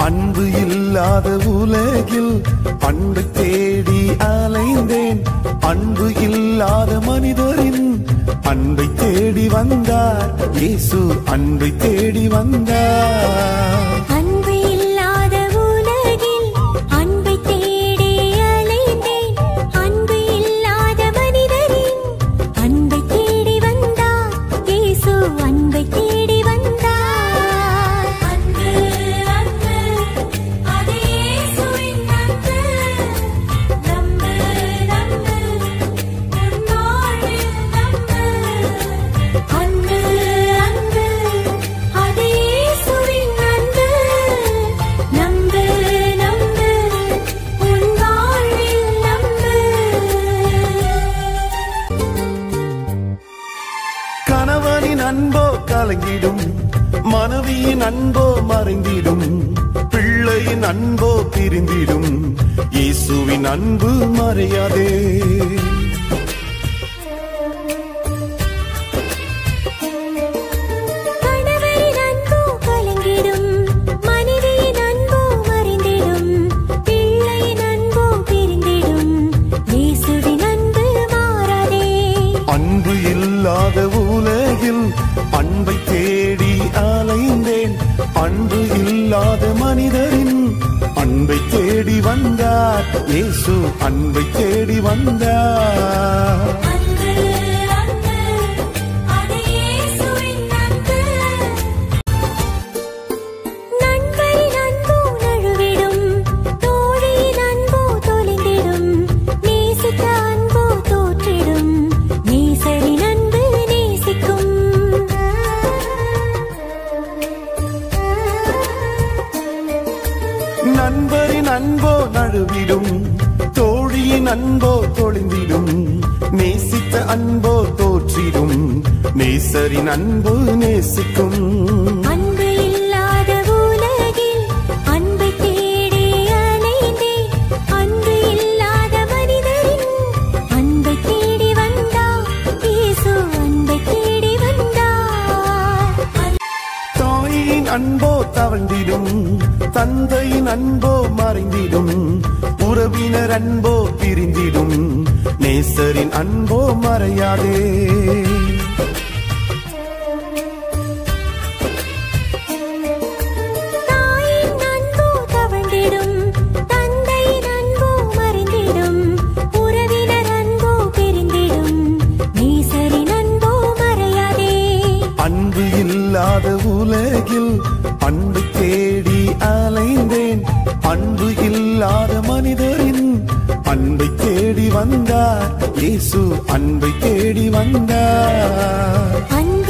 அன்பு இல்லாத உலகில் அன்பை தேடி அலைந்தேன் அன்பு இல்லாத மனிதரின் அன்பை தேடி வந்தார் இயேசு அன்பை தேடி வந்தார் அன்பு இல்லாத உலகில் அன்பை தேடி அலைந்தேன் அன்பு இல்லாத மனிதரின் அன்பை தேடி வந்தார் இயேசு அன்பை தேடி வந்தார் அன்பு அன்பு அது இயேசுவின் அன்பு நம்பு நம்பு உன் வாழ்வில் நம்பு அன்பு அன்பு அது இயேசுவின் அன்பு நம்பு நம்பு உன் வாழ்வில் நம்பு கணவனின் அன்போ கலங்கிடும் மனைவியின் அன்போ மறைந்திடும் பிள்ளையின் அன்போ பிரிந்திடும் இயேசுவின் அன்பு மறையாதே கணவரின் அன்போ கலங்கிடும் மனைவியின் அன்போ மறைந்திடும் பிள்ளையின் அன்போ பிரிந்திடும் இயேசுவின் அன்பு மாறாதே அன்பு இல்லாத உலகில் அன்பை தேடி அலைந்தேன் அன்பு இல்லாத மனிதரின் அன்பை தேடி வந்தார் இயேசு அன்பை தேடி வந்தார் அன்பு அன்பு அது இயேசுவின் அன்பு நண்பரின் அன்போ நழுவிடும் தோழியின் அன்போ தொலைந்திடும் நேசித்த அன்போ தோற்றிடும் நேசரின் அன்பு நேசிக்கும் நண்பரின் அன்போ நழுவிடும் தோழியின் அன்போ தொலைந்திடும் நேசித்த அன்போ தோற்றிடும் நேசரின் அன்பு நேசிக்கும் அன்பு இல்லாத உலகில் அன்பை தேடி அலைந்தேன் அன்பு இல்லாத மனிதரின் அன்பை தேடி வந்தார் இயேசு அன்பை தேடி வந்தார் தாயின் அன்போ தவழ்ந்திடும் தந்தையின் அன்போ மறைந்திடும் உறவினர் அன்போ பிரிந்திடும் நேசரின் அன்போ மறையாதே தாயின் அன்போ தவழ்ந்திடும் தந்தையின் அன்போ மறைந்திடும் உறவினர் அன்போ பிரிந்திடும் நேசரின் அன்போ மறையாதே அன்பு இல்லாத உலகில் அன்பை தேடி அலைந்தேன் அன்பு இல்லாத மனிதரின் அன்பை தேடி வந்தார் இயேசு அன்பை தேடி வந்தார் அன்பு